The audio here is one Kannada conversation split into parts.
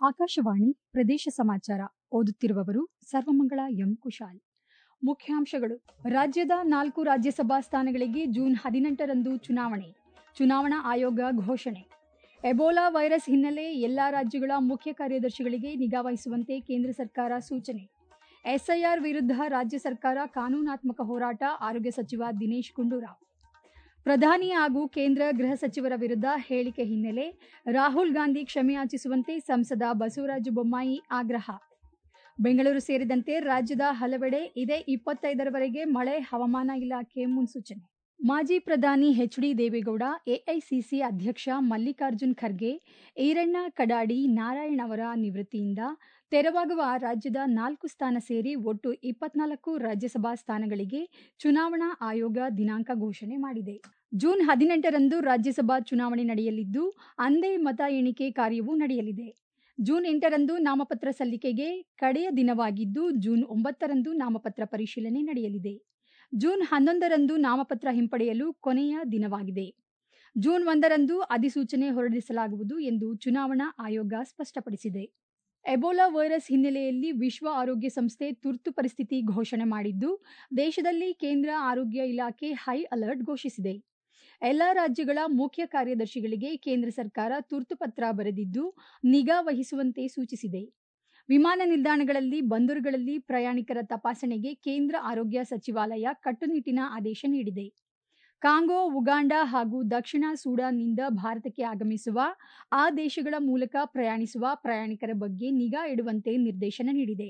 ಆಕಾಶವಾಣಿ ಪ್ರದೇಶ ಸಮಾಚಾರ ಓದುತ್ತಿರುವವರು ಸರ್ವಮಂಗಳ ಎಂ ಕುಶಾಲ್ ಮುಖ್ಯಾಂಶಗಳು ರಾಜ್ಯದ ನಾಲ್ಕು ರಾಜ್ಯಸಭಾ ಸ್ಥಾನಗಳಿಗೆ ಜೂನ್ ಹದಿನೆಂಟರಂದು ಚುನಾವಣೆ ಚುನಾವಣಾ ಆಯೋಗ ಘೋಷಣೆ ಎಬೋಲಾ ವೈರಸ್ ಹಿನ್ನೆಲೆ ಎಲ್ಲಾ ರಾಜ್ಯಗಳ ಮುಖ್ಯ ಕಾರ್ಯದರ್ಶಿಗಳಿಗೆ ನಿಗಾ ವಹಿಸುವಂತೆ ಕೇಂದ್ರ ಸರ್ಕಾರ ಸೂಚನೆ ಎಸ್ಐಆರ್ ವಿರುದ್ಧ ರಾಜ್ಯ ಸರ್ಕಾರ ಕಾನೂನಾತ್ಮಕ ಹೋರಾಟ ಆರೋಗ್ಯ ಸಚಿವ ದಿನೇಶ್ ಗುಂಡೂರಾವ್ ಪ್ರಧಾನಿ ಹಾಗೂ ಕೇಂದ್ರ ಗೃಹ ಸಚಿವರ ವಿರುದ್ಧ ಹೇಳಿಕೆ ಹಿನ್ನೆಲೆ ರಾಹುಲ್ ಗಾಂಧಿ ಕ್ಷಮೆಯಾಚಿಸುವಂತೆ ಸಂಸದ ಬಸವರಾಜ ಬೊಮ್ಮಾಯಿ ಆಗ್ರಹ ಬೆಂಗಳೂರು ಸೇರಿದಂತೆ ರಾಜ್ಯದ ಹಲವೆಡೆ ಇದೇ ಇಪ್ಪತ್ತೈದರವರೆಗೆ ಮಳೆ ಹವಾಮಾನ ಇಲಾಖೆ ಮುನ್ಸೂಚನೆ ಮಾಜಿ ಪ್ರಧಾನಿ ಎಚ್ ಡಿ ದೇವೇಗೌಡ ಎಐಸಿಸಿ ಅಧ್ಯಕ್ಷ ಮಲ್ಲಿಕಾರ್ಜುನ್ ಖರ್ಗೆ ಈರಣ್ಣ ಕಡಾಡಿ ನಾರಾಯಣ್ ಅವರ ನಿವೃತ್ತಿಯಿಂದ ತೆರವಾಗುವ ರಾಜ್ಯದ ನಾಲ್ಕು ಸ್ಥಾನ ಸೇರಿ ಒಟ್ಟು ಇಪ್ಪತ್ನಾಲ್ಕು ರಾಜ್ಯಸಭಾ ಸ್ಥಾನಗಳಿಗೆ ಚುನಾವಣಾ ಆಯೋಗ ದಿನಾಂಕ ಘೋಷಣೆ ಮಾಡಿದೆ ಜೂನ್ ಹದಿನೆಂಟರಂದು ರಾಜ್ಯಸಭಾ ಚುನಾವಣೆ ನಡೆಯಲಿದ್ದು ಅಂದೇ ಮತ ಎಣಿಕೆ ಕಾರ್ಯವೂ ನಡೆಯಲಿದೆ ಜೂನ್ ಎಂಟರಂದು ನಾಮಪತ್ರ ಸಲ್ಲಿಕೆಗೆ ಕಡೆಯ ದಿನವಾಗಿದ್ದು ಜೂನ್ ಒಂಬತ್ತರಂದು ನಾಮಪತ್ರ ಪರಿಶೀಲನೆ ನಡೆಯಲಿದೆ ಜೂನ್ ಹನ್ನೊಂದರಂದು ನಾಮಪತ್ರ ಹಿಂಪಡೆಯಲು ಕೊನೆಯ ದಿನವಾಗಿದೆ ಜೂನ್ ಒಂದರಂದು ಅಧಿಸೂಚನೆ ಹೊರಡಿಸಲಾಗುವುದು ಎಂದು ಚುನಾವಣಾ ಆಯೋಗ ಸ್ಪಷ್ಟಪಡಿಸಿದೆ ಎಬೋಲಾ ವೈರಸ್ ಹಿನ್ನೆಲೆಯಲ್ಲಿ ವಿಶ್ವ ಆರೋಗ್ಯ ಸಂಸ್ಥೆ ತುರ್ತು ಪರಿಸ್ಥಿತಿ ಘೋಷಣೆ ಮಾಡಿದ್ದು ದೇಶದಲ್ಲಿ ಕೇಂದ್ರ ಆರೋಗ್ಯ ಇಲಾಖೆ ಹೈ ಅಲರ್ಟ್ ಘೋಷಿಸಿದೆ ಎಲ್ಲ ರಾಜ್ಯಗಳ ಮುಖ್ಯ ಕಾರ್ಯದರ್ಶಿಗಳಿಗೆ ಕೇಂದ್ರ ಸರ್ಕಾರ ತುರ್ತು ಪತ್ರ ಬರೆದಿದ್ದು ನಿಗಾ ವಹಿಸುವಂತೆ ಸೂಚಿಸಿದೆ ವಿಮಾನ ನಿಲ್ದಾಣಗಳಲ್ಲಿ ಬಂದರುಗಳಲ್ಲಿ ಪ್ರಯಾಣಿಕರ ತಪಾಸಣೆಗೆ ಕೇಂದ್ರ ಆರೋಗ್ಯ ಸಚಿವಾಲಯ ಕಟ್ಟುನಿಟ್ಟಿನ ಆದೇಶ ನೀಡಿದೆ ಕಾಂಗೋ ಉಗಾಂಡ ಹಾಗೂ ದಕ್ಷಿಣ ಸೂಡಾನ್ನಿಂದ ಭಾರತಕ್ಕೆ ಆಗಮಿಸುವ ಆ ದೇಶಗಳ ಮೂಲಕ ಪ್ರಯಾಣಿಸುವ ಪ್ರಯಾಣಿಕರ ಬಗ್ಗೆ ನಿಗಾ ಇಡುವಂತೆ ನಿರ್ದೇಶನ ನೀಡಿದೆ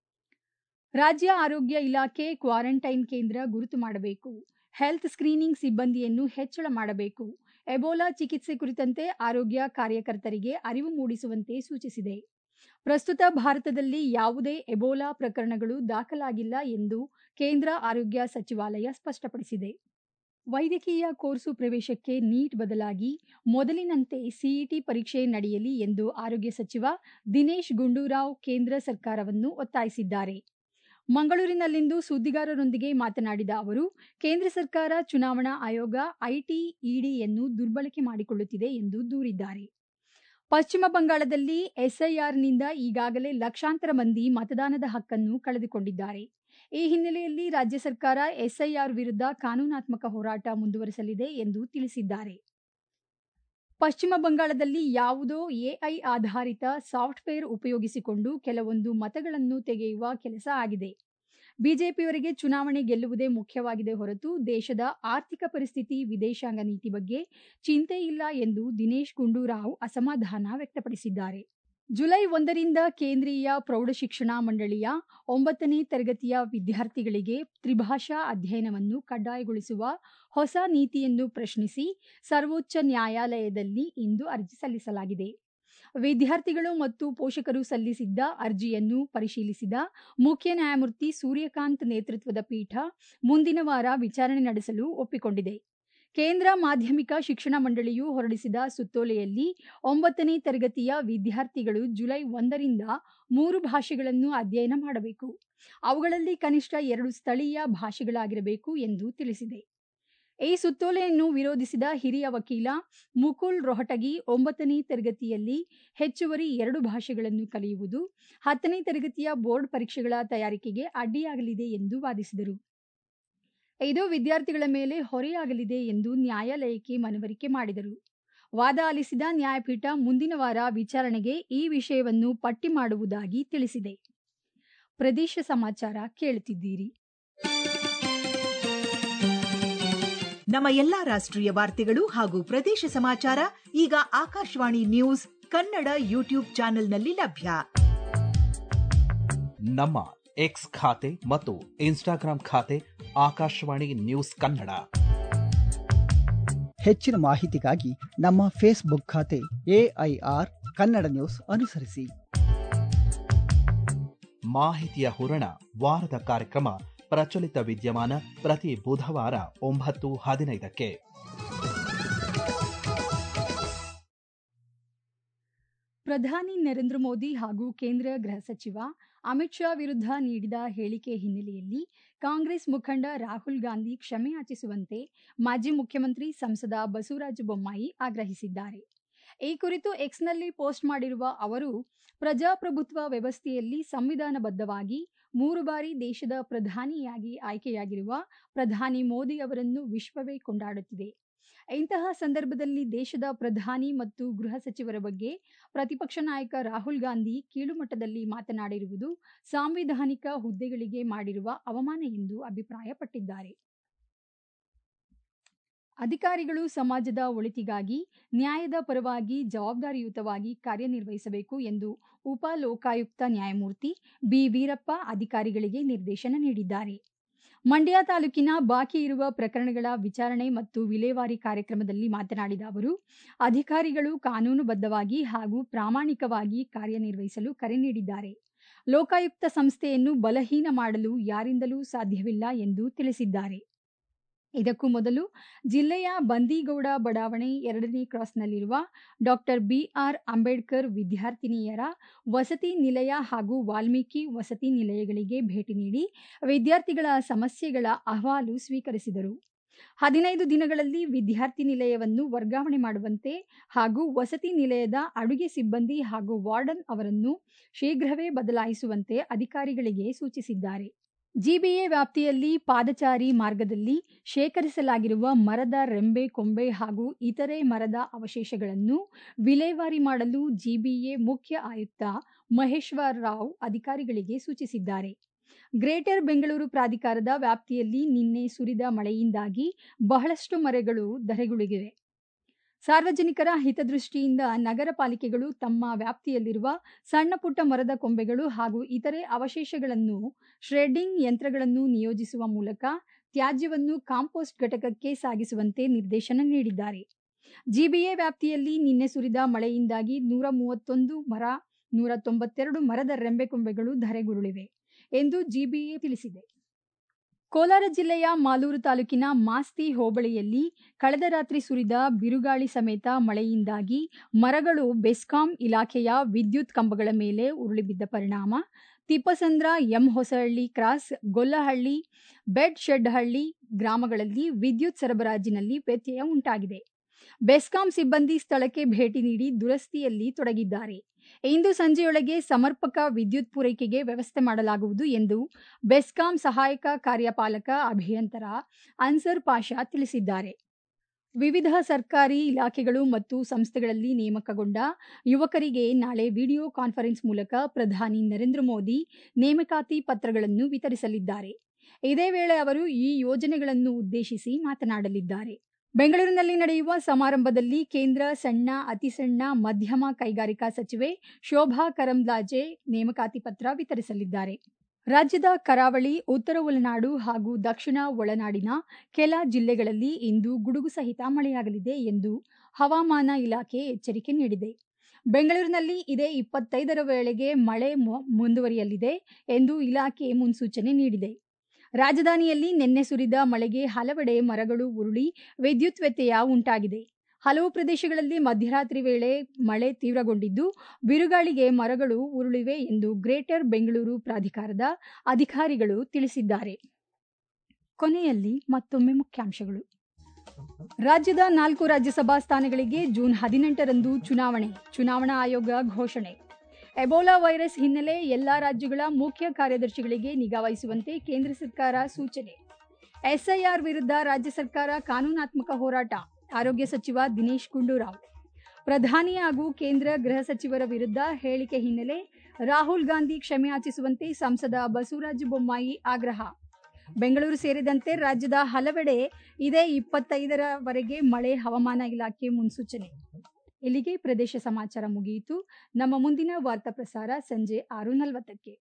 ರಾಜ್ಯ ಆರೋಗ್ಯ ಇಲಾಖೆ ಕ್ವಾರಂಟೈನ್ ಕೇಂದ್ರ ಗುರುತು ಮಾಡಬೇಕು ಹೆಲ್ತ್ ಸ್ಕ್ರೀನಿಂಗ್ ಸಿಬ್ಬಂದಿಯನ್ನು ಹೆಚ್ಚಳ ಮಾಡಬೇಕು ಎಬೋಲಾ ಚಿಕಿತ್ಸೆ ಕುರಿತಂತೆ ಆರೋಗ್ಯ ಕಾರ್ಯಕರ್ತರಿಗೆ ಅರಿವು ಮೂಡಿಸುವಂತೆ ಸೂಚಿಸಿದೆ ಪ್ರಸ್ತುತ ಭಾರತದಲ್ಲಿ ಯಾವುದೇ ಎಬೋಲಾ ಪ್ರಕರಣಗಳು ದಾಖಲಾಗಿಲ್ಲ ಎಂದು ಕೇಂದ್ರ ಆರೋಗ್ಯ ಸಚಿವಾಲಯ ಸ್ಪಷ್ಟಪಡಿಸಿದೆ ವೈದ್ಯಕೀಯ ಕೋರ್ಸು ಪ್ರವೇಶಕ್ಕೆ ನೀಟ್ ಬದಲಾಗಿ ಮೊದಲಿನಂತೆ ಸಿಇಟಿ ಪರೀಕ್ಷೆ ನಡೆಯಲಿ ಎಂದು ಆರೋಗ್ಯ ಸಚಿವ ದಿನೇಶ್ ಗುಂಡೂರಾವ್ ಕೇಂದ್ರ ಸರ್ಕಾರವನ್ನು ಒತ್ತಾಯಿಸಿದ್ದಾರೆ ಮಂಗಳೂರಿನಲ್ಲಿಂದು ಸುದ್ದಿಗಾರರೊಂದಿಗೆ ಮಾತನಾಡಿದ ಅವರು ಕೇಂದ್ರ ಸರ್ಕಾರ ಚುನಾವಣಾ ಆಯೋಗ ಐಟಿ ಇಡಿಯನ್ನು ದುರ್ಬಳಕೆ ಮಾಡಿಕೊಳ್ಳುತ್ತಿದೆ ಎಂದು ದೂರಿದ್ದಾರೆ ಪಶ್ಚಿಮ ಬಂಗಾಳದಲ್ಲಿ ಎಸ್ಐಆರ್ನಿಂದ ಈಗಾಗಲೇ ಲಕ್ಷಾಂತರ ಮಂದಿ ಮತದಾನದ ಹಕ್ಕನ್ನು ಕಳೆದುಕೊಂಡಿದ್ದಾರೆ ಈ ಹಿನ್ನೆಲೆಯಲ್ಲಿ ರಾಜ್ಯ ಸರ್ಕಾರ ಎಸ್ಐಆರ್ ವಿರುದ್ಧ ಕಾನೂನಾತ್ಮಕ ಹೋರಾಟ ಮುಂದುವರೆಸಲಿದೆ ಎಂದು ತಿಳಿಸಿದ್ದಾರೆ ಪಶ್ಚಿಮ ಬಂಗಾಳದಲ್ಲಿ ಯಾವುದೋ ಎಐ ಆಧಾರಿತ ಸಾಫ್ಟ್ವೇರ್ ಉಪಯೋಗಿಸಿಕೊಂಡು ಕೆಲವೊಂದು ಮತಗಳನ್ನು ತೆಗೆಯುವ ಕೆಲಸ ಆಗಿದೆ ಬಿಜೆಪಿಯವರಿಗೆ ಚುನಾವಣೆ ಗೆಲ್ಲುವುದೇ ಮುಖ್ಯವಾಗಿದೆ ಹೊರತು ದೇಶದ ಆರ್ಥಿಕ ಪರಿಸ್ಥಿತಿ ವಿದೇಶಾಂಗ ನೀತಿ ಬಗ್ಗೆ ಚಿಂತೆ ಇಲ್ಲ ಎಂದು ದಿನೇಶ್ ಗುಂಡೂರಾವ್ ಅಸಮಾಧಾನ ವ್ಯಕ್ತಪಡಿಸಿದ್ದಾರೆ ಜುಲೈ ಒಂದರಿಂದ ಕೇಂದ್ರೀಯ ಪ್ರೌಢಶಿಕ್ಷಣ ಮಂಡಳಿಯ ಒಂಬತ್ತನೇ ತರಗತಿಯ ವಿದ್ಯಾರ್ಥಿಗಳಿಗೆ ತ್ರಿಭಾಷಾ ಅಧ್ಯಯನವನ್ನು ಕಡ್ಡಾಯಗೊಳಿಸುವ ಹೊಸ ನೀತಿಯನ್ನು ಪ್ರಶ್ನಿಸಿ ಸರ್ವೋಚ್ಚ ನ್ಯಾಯಾಲಯದಲ್ಲಿ ಇಂದು ಅರ್ಜಿ ಸಲ್ಲಿಸಲಾಗಿದೆ ವಿದ್ಯಾರ್ಥಿಗಳು ಮತ್ತು ಪೋಷಕರು ಸಲ್ಲಿಸಿದ್ದ ಅರ್ಜಿಯನ್ನು ಪರಿಶೀಲಿಸಿದ ಮುಖ್ಯ ನ್ಯಾಯಮೂರ್ತಿ ಸೂರ್ಯಕಾಂತ್ ನೇತೃತ್ವದ ಪೀಠ ಮುಂದಿನ ವಾರ ವಿಚಾರಣೆ ನಡೆಸಲು ಒಪ್ಪಿಕೊಂಡಿದೆ ಕೇಂದ್ರ ಮಾಧ್ಯಮಿಕ ಶಿಕ್ಷಣ ಮಂಡಳಿಯು ಹೊರಡಿಸಿದ ಸುತ್ತೋಲೆಯಲ್ಲಿ ಒಂಬತ್ತನೇ ತರಗತಿಯ ವಿದ್ಯಾರ್ಥಿಗಳು ಜುಲೈ ಒಂದರಿಂದ ಮೂರು ಭಾಷೆಗಳನ್ನು ಅಧ್ಯಯನ ಮಾಡಬೇಕು ಅವುಗಳಲ್ಲಿ ಕನಿಷ್ಠ ಎರಡು ಸ್ಥಳೀಯ ಭಾಷೆಗಳಾಗಿರಬೇಕು ಎಂದು ತಿಳಿಸಿದೆ ಈ ಸುತ್ತೋಲೆಯನ್ನು ವಿರೋಧಿಸಿದ ಹಿರಿಯ ವಕೀಲ ಮುಕುಲ್ ರೋಹಟಗಿ ಒಂಬತ್ತನೇ ತರಗತಿಯಲ್ಲಿ ಹೆಚ್ಚುವರಿ ಎರಡು ಭಾಷೆಗಳನ್ನು ಕಲಿಯುವುದು ಹತ್ತನೇ ತರಗತಿಯ ಬೋರ್ಡ್ ಪರೀಕ್ಷೆಗಳ ತಯಾರಿಕೆಗೆ ಅಡ್ಡಿಯಾಗಲಿದೆ ಎಂದು ವಾದಿಸಿದರು ಇದು ವಿದ್ಯಾರ್ಥಿಗಳ ಮೇಲೆ ಹೊರೆಯಾಗಲಿದೆ ಎಂದು ನ್ಯಾಯಾಲಯಕ್ಕೆ ಮನವರಿಕೆ ಮಾಡಿದರು ವಾದ ಆಲಿಸಿದ ನ್ಯಾಯಪೀಠ ಮುಂದಿನ ವಾರ ವಿಚಾರಣೆಗೆ ಈ ವಿಷಯವನ್ನು ಪಟ್ಟಿ ಮಾಡುವುದಾಗಿ ತಿಳಿಸಿದೆ ಪ್ರದೇಶ ಸಮಾಚಾರ ಕೇಳುತ್ತಿದ್ದೀರಿ ನಮ್ಮ ಎಲ್ಲಾ ರಾಷ್ಟ್ರೀಯ ವಾರ್ತೆಗಳು ಹಾಗೂ ಪ್ರದೇಶ ಸಮಾಚಾರ ಈಗ ಆಕಾಶವಾಣಿ ನ್ಯೂಸ್ ಕನ್ನಡ ಯೂಟ್ಯೂಬ್ ಚಾನೆಲ್ನಲ್ಲಿ ಲಭ್ಯ ನಮ್ಮ ಎಕ್ಸ್ ಖಾತೆ ಮತ್ತು ಇನ್ಸ್ಟಾಗ್ರಾಂ ಖಾತೆ ಆಕಾಶವಾಣಿ ನ್ಯೂಸ್ ಕನ್ನಡ ಹೆಚ್ಚಿನ ಮಾಹಿತಿಗಾಗಿ ನಮ್ಮ ಫೇಸ್ಬುಕ್ ಖಾತೆ ಎಐಆರ್ ಕನ್ನಡ ನ್ಯೂಸ್ ಅನುಸರಿಸಿ ಮಾಹಿತಿಯ ಹೂರಣ ವಾರದ ಕಾರ್ಯಕ್ರಮ ಪ್ರಚಲಿತ ವಿದ್ಯಮಾನ ಪ್ರತಿ ಬುಧವಾರ ಒಂಬತ್ತು ಹದಿನೈದಕ್ಕೆ ಪ್ರಧಾನಿ ನರೇಂದ್ರ ಮೋದಿ ಹಾಗೂ ಕೇಂದ್ರ ಗೃಹ ಸಚಿವ ಅಮಿತ್ ಶಾ ವಿರುದ್ಧ ನೀಡಿದ ಹೇಳಿಕೆ ಹಿನ್ನೆಲೆಯಲ್ಲಿ ಕಾಂಗ್ರೆಸ್ ಮುಖಂಡ ರಾಹುಲ್ ಗಾಂಧಿ ಕ್ಷಮೆಯಾಚಿಸುವಂತೆ ಮಾಜಿ ಮುಖ್ಯಮಂತ್ರಿ ಸಂಸದ ಬಸವರಾಜ ಬೊಮ್ಮಾಯಿ ಆಗ್ರಹಿಸಿದ್ದಾರೆ ಈ ಕುರಿತು ಎಕ್ಸ್ನಲ್ಲಿ ಪೋಸ್ಟ್ ಮಾಡಿರುವ ಅವರು ಪ್ರಜಾಪ್ರಭುತ್ವ ವ್ಯವಸ್ಥೆಯಲ್ಲಿ ಸಂವಿಧಾನಬದ್ಧವಾಗಿ ಮೂರು ಬಾರಿ ದೇಶದ ಪ್ರಧಾನಿಯಾಗಿ ಆಯ್ಕೆಯಾಗಿರುವ ಪ್ರಧಾನಿ ಮೋದಿ ಅವರನ್ನು ವಿಶ್ವವೇ ಕೊಂಡಾಡುತ್ತಿದೆ ಇಂತಹ ಸಂದರ್ಭದಲ್ಲಿ ದೇಶದ ಪ್ರಧಾನಿ ಮತ್ತು ಗೃಹ ಸಚಿವರ ಬಗ್ಗೆ ಪ್ರತಿಪಕ್ಷ ನಾಯಕ ರಾಹುಲ್ ಗಾಂಧಿ ಕೀಳುಮಟ್ಟದಲ್ಲಿ ಮಾತನಾಡಿರುವುದು ಸಾಂವಿಧಾನಿಕ ಹುದ್ದೆಗಳಿಗೆ ಮಾಡಿರುವ ಅವಮಾನ ಎಂದು ಅಭಿಪ್ರಾಯಪಟ್ಟಿದ್ದಾರೆ ಅಧಿಕಾರಿಗಳು ಸಮಾಜದ ಒಳಿತಿಗಾಗಿ ನ್ಯಾಯದ ಪರವಾಗಿ ಜವಾಬ್ದಾರಿಯುತವಾಗಿ ಕಾರ್ಯನಿರ್ವಹಿಸಬೇಕು ಎಂದು ಉಪ ಲೋಕಾಯುಕ್ತ ನ್ಯಾಯಮೂರ್ತಿ ಬಿ ವೀರಪ್ಪ ಅಧಿಕಾರಿಗಳಿಗೆ ನಿರ್ದೇಶನ ನೀಡಿದ್ದಾರೆ ಮಂಡ್ಯ ತಾಲೂಕಿನ ಬಾಕಿ ಇರುವ ಪ್ರಕರಣಗಳ ವಿಚಾರಣೆ ಮತ್ತು ವಿಲೇವಾರಿ ಕಾರ್ಯಕ್ರಮದಲ್ಲಿ ಮಾತನಾಡಿದ ಅವರು ಅಧಿಕಾರಿಗಳು ಕಾನೂನುಬದ್ಧವಾಗಿ ಹಾಗೂ ಪ್ರಾಮಾಣಿಕವಾಗಿ ಕಾರ್ಯನಿರ್ವಹಿಸಲು ಕರೆ ನೀಡಿದ್ದಾರೆ ಲೋಕಾಯುಕ್ತ ಸಂಸ್ಥೆಯನ್ನು ಬಲಹೀನ ಮಾಡಲು ಯಾರಿಂದಲೂ ಸಾಧ್ಯವಿಲ್ಲ ಎಂದು ತಿಳಿಸಿದ್ದಾರೆ ಇದಕ್ಕೂ ಮೊದಲು ಜಿಲ್ಲೆಯ ಬಂದೀಗೌಡ ಬಡಾವಣೆ ಎರಡನೇ ಕ್ರಾಸ್ನಲ್ಲಿರುವ ಡಾಕ್ಟರ್ ಬಿಆರ್ ಅಂಬೇಡ್ಕರ್ ವಿದ್ಯಾರ್ಥಿನಿಯರ ವಸತಿ ನಿಲಯ ಹಾಗೂ ವಾಲ್ಮೀಕಿ ವಸತಿ ನಿಲಯಗಳಿಗೆ ಭೇಟಿ ನೀಡಿ ವಿದ್ಯಾರ್ಥಿಗಳ ಸಮಸ್ಯೆಗಳ ಅಹವಾಲು ಸ್ವೀಕರಿಸಿದರು ಹದಿನೈದು ದಿನಗಳಲ್ಲಿ ವಿದ್ಯಾರ್ಥಿ ನಿಲಯವನ್ನು ವರ್ಗಾವಣೆ ಮಾಡುವಂತೆ ಹಾಗೂ ವಸತಿ ನಿಲಯದ ಅಡುಗೆ ಸಿಬ್ಬಂದಿ ಹಾಗೂ ವಾರ್ಡನ್ ಅವರನ್ನು ಶೀಘ್ರವೇ ಬದಲಾಯಿಸುವಂತೆ ಅಧಿಕಾರಿಗಳಿಗೆ ಸೂಚಿಸಿದ್ದಾರೆ ಜಿಬಿಎ ವ್ಯಾಪ್ತಿಯಲ್ಲಿ ಪಾದಚಾರಿ ಮಾರ್ಗದಲ್ಲಿ ಶೇಖರಿಸಲಾಗಿರುವ ಮರದ ರೆಂಬೆ ಕೊಂಬೆ ಹಾಗೂ ಇತರೆ ಮರದ ಅವಶೇಷಗಳನ್ನು ವಿಲೇವಾರಿ ಮಾಡಲು ಜಿಬಿಎ ಮುಖ್ಯ ಆಯುಕ್ತ ಮಹೇಶ್ವರ್ ರಾವ್ ಅಧಿಕಾರಿಗಳಿಗೆ ಸೂಚಿಸಿದ್ದಾರೆ ಗ್ರೇಟರ್ ಬೆಂಗಳೂರು ಪ್ರಾಧಿಕಾರದ ವ್ಯಾಪ್ತಿಯಲ್ಲಿ ನಿನ್ನೆ ಸುರಿದ ಮಳೆಯಿಂದಾಗಿ ಬಹಳಷ್ಟು ಮರಗಳು ಧರೆಗುಳಿಗಿವೆ ಸಾರ್ವಜನಿಕರ ಹಿತದೃಷ್ಟಿಯಿಂದ ನಗರ ಪಾಲಿಕೆಗಳು ತಮ್ಮ ವ್ಯಾಪ್ತಿಯಲ್ಲಿರುವ ಸಣ್ಣ ಪುಟ್ಟ ಮರದ ಕೊಂಬೆಗಳು ಹಾಗೂ ಇತರೆ ಅವಶೇಷಗಳನ್ನು ಶ್ರೆಡ್ಡಿಂಗ್ ಯಂತ್ರಗಳನ್ನು ನಿಯೋಜಿಸುವ ಮೂಲಕ ತ್ಯಾಜ್ಯವನ್ನು ಕಾಂಪೋಸ್ಟ್ ಘಟಕಕ್ಕೆ ಸಾಗಿಸುವಂತೆ ನಿರ್ದೇಶನ ನೀಡಿದ್ದಾರೆ ಜಿಬಿಎ ವ್ಯಾಪ್ತಿಯಲ್ಲಿ ನಿನ್ನೆ ಸುರಿದ ಮಳೆಯಿಂದಾಗಿ ನೂರ ಮೂವತ್ತೊಂದು ಮರ ನೂರ ತೊಂಬತ್ತೆರಡು ಮರದ ರೆಂಬೆಕೊಂಬೆಗಳು ಧರೆಗುರುಳಿವೆ ಎಂದು ಜಿಬಿಎ ತಿಳಿಸಿದೆ ಕೋಲಾರ ಜಿಲ್ಲೆಯ ಮಾಲೂರು ತಾಲೂಕಿನ ಮಾಸ್ತಿ ಹೋಬಳಿಯಲ್ಲಿ ಕಳೆದ ರಾತ್ರಿ ಸುರಿದ ಬಿರುಗಾಳಿ ಸಮೇತ ಮಳೆಯಿಂದಾಗಿ ಮರಗಳು ಬೆಸ್ಕಾಂ ಇಲಾಖೆಯ ವಿದ್ಯುತ್ ಕಂಬಗಳ ಮೇಲೆ ಉರುಳಿಬಿದ್ದ ಪರಿಣಾಮ ತಿಪ್ಪಸಂದ್ರ ಎಂ ಹೊಸಹಳ್ಳಿ ಕ್ರಾಸ್ ಗೊಲ್ಲಹಳ್ಳಿ ಬೆಡ್ ಶೆಡ್ಹಳ್ಳಿ ಗ್ರಾಮಗಳಲ್ಲಿ ವಿದ್ಯುತ್ ಸರಬರಾಜಿನಲ್ಲಿ ವ್ಯತ್ಯಯ ಉಂಟಾಗಿದೆ ಬೆಸ್ಕಾಂ ಸಿಬ್ಬಂದಿ ಸ್ಥಳಕ್ಕೆ ಭೇಟಿ ನೀಡಿ ದುರಸ್ತಿಯಲ್ಲಿ ತೊಡಗಿದ್ದಾರೆ ಇಂದು ಸಂಜೆಯೊಳಗೆ ಸಮರ್ಪಕ ವಿದ್ಯುತ್ ಪೂರೈಕೆಗೆ ವ್ಯವಸ್ಥೆ ಮಾಡಲಾಗುವುದು ಎಂದು ಬೆಸ್ಕಾಂ ಸಹಾಯಕ ಕಾರ್ಯಪಾಲಕ ಅಭಿಯಂತರ ಅನ್ಸರ್ ಪಾಷಾ ತಿಳಿಸಿದ್ದಾರೆ ವಿವಿಧ ಸರ್ಕಾರಿ ಇಲಾಖೆಗಳು ಮತ್ತು ಸಂಸ್ಥೆಗಳಲ್ಲಿ ನೇಮಕಗೊಂಡ ಯುವಕರಿಗೆ ನಾಳೆ ವಿಡಿಯೋ ಕಾನ್ಫರೆನ್ಸ್ ಮೂಲಕ ಪ್ರಧಾನಿ ನರೇಂದ್ರ ಮೋದಿ ನೇಮಕಾತಿ ಪತ್ರಗಳನ್ನು ವಿತರಿಸಲಿದ್ದಾರೆ ಇದೇ ವೇಳೆ ಅವರು ಈ ಯೋಜನೆಗಳನ್ನು ಉದ್ದೇಶಿಸಿ ಮಾತನಾಡಲಿದ್ದಾರೆ ಬೆಂಗಳೂರಿನಲ್ಲಿ ನಡೆಯುವ ಸಮಾರಂಭದಲ್ಲಿ ಕೇಂದ್ರ ಸಣ್ಣ ಅತಿ ಸಣ್ಣ ಮಧ್ಯಮ ಕೈಗಾರಿಕಾ ಸಚಿವೆ ಶೋಭಾ ಕರಂದ್ಲಾಜೆ ನೇಮಕಾತಿ ಪತ್ರ ವಿತರಿಸಲಿದ್ದಾರೆ ರಾಜ್ಯದ ಕರಾವಳಿ ಉತ್ತರ ಒಳನಾಡು ಹಾಗೂ ದಕ್ಷಿಣ ಒಳನಾಡಿನ ಕೆಲ ಜಿಲ್ಲೆಗಳಲ್ಲಿ ಇಂದು ಗುಡುಗು ಸಹಿತ ಮಳೆಯಾಗಲಿದೆ ಎಂದು ಹವಾಮಾನ ಇಲಾಖೆ ಎಚ್ಚರಿಕೆ ನೀಡಿದೆ ಬೆಂಗಳೂರಿನಲ್ಲಿ ಇದೇ ಇಪ್ಪತ್ತೈದರ ವೇಳೆಗೆ ಮಳೆ ಮುಂದುವರಿಯಲಿದೆ ಎಂದು ಇಲಾಖೆ ಮುನ್ಸೂಚನೆ ನೀಡಿದೆ ರಾಜಧಾನಿಯಲ್ಲಿ ನಿನ್ನೆ ಸುರಿದ ಮಳೆಗೆ ಹಲವೆಡೆ ಮರಗಳು ಉರುಳಿ ವಿದ್ಯುತ್ ವ್ಯತ್ಯಯ ಉಂಟಾಗಿದೆ ಹಲವು ಪ್ರದೇಶಗಳಲ್ಲಿ ಮಧ್ಯರಾತ್ರಿ ವೇಳೆ ಮಳೆ ತೀವ್ರಗೊಂಡಿದ್ದು ಬಿರುಗಾಳಿಗೆ ಮರಗಳು ಉರುಳಿವೆ ಎಂದು ಗ್ರೇಟರ್ ಬೆಂಗಳೂರು ಪ್ರಾಧಿಕಾರದ ಅಧಿಕಾರಿಗಳು ತಿಳಿಸಿದ್ದಾರೆ ಕೊನೆಯಲ್ಲಿ ಮತ್ತೊಮ್ಮೆ ಮುಖ್ಯಾಂಶಗಳು ರಾಜ್ಯದ ನಾಲ್ಕು ರಾಜ್ಯಸಭಾ ಸ್ಥಾನಗಳಿಗೆ ಜೂನ್ ಹದಿನೆಂಟರಂದು ಚುನಾವಣೆ ಚುನಾವಣಾ ಆಯೋಗ ಘೋಷಣೆ ಎಬೋಲಾ ವೈರಸ್ ಹಿನ್ನೆಲೆ ಎಲ್ಲಾ ರಾಜ್ಯಗಳ ಮುಖ್ಯ ಕಾರ್ಯದರ್ಶಿಗಳಿಗೆ ನಿಗಾ ವಹಿಸುವಂತೆ ಕೇಂದ್ರ ಸರ್ಕಾರ ಸೂಚನೆ ಎಸ್ಐಆರ್ ವಿರುದ್ಧ ರಾಜ್ಯ ಸರ್ಕಾರ ಕಾನೂನಾತ್ಮಕ ಹೋರಾಟ ಆರೋಗ್ಯ ಸಚಿವ ದಿನೇಶ್ ಗುಂಡೂರಾವ್ ಪ್ರಧಾನಿ ಹಾಗೂ ಕೇಂದ್ರ ಗೃಹ ಸಚಿವರ ವಿರುದ್ಧ ಹೇಳಿಕೆ ಹಿನ್ನೆಲೆ ರಾಹುಲ್ ಗಾಂಧಿ ಕ್ಷಮೆ ಯಾಚಿಸುವಂತೆ ಸಂಸದ ಬಸವರಾಜ ಬೊಮ್ಮಾಯಿ ಆಗ್ರಹ ಬೆಂಗಳೂರು ಸೇರಿದಂತೆ ರಾಜ್ಯದ ಹಲವೆಡೆ ಇದೇ ಇಪ್ಪತ್ತೈದರವರೆಗೆ ಮಳೆ ಹವಾಮಾನ ಇಲಾಖೆ ಮುನ್ಸೂಚನೆ ಇಲ್ಲಿಗೆ ಪ್ರದೇಶ ಸಮಾಚಾರ ಮುಗಿಯಿತು ನಮ್ಮ ಮುಂದಿನ ವಾರ್ತಾ ಪ್ರಸಾರ ಸಂಜೆ ಆರು ನಲವತ್ತಕ್ಕೆ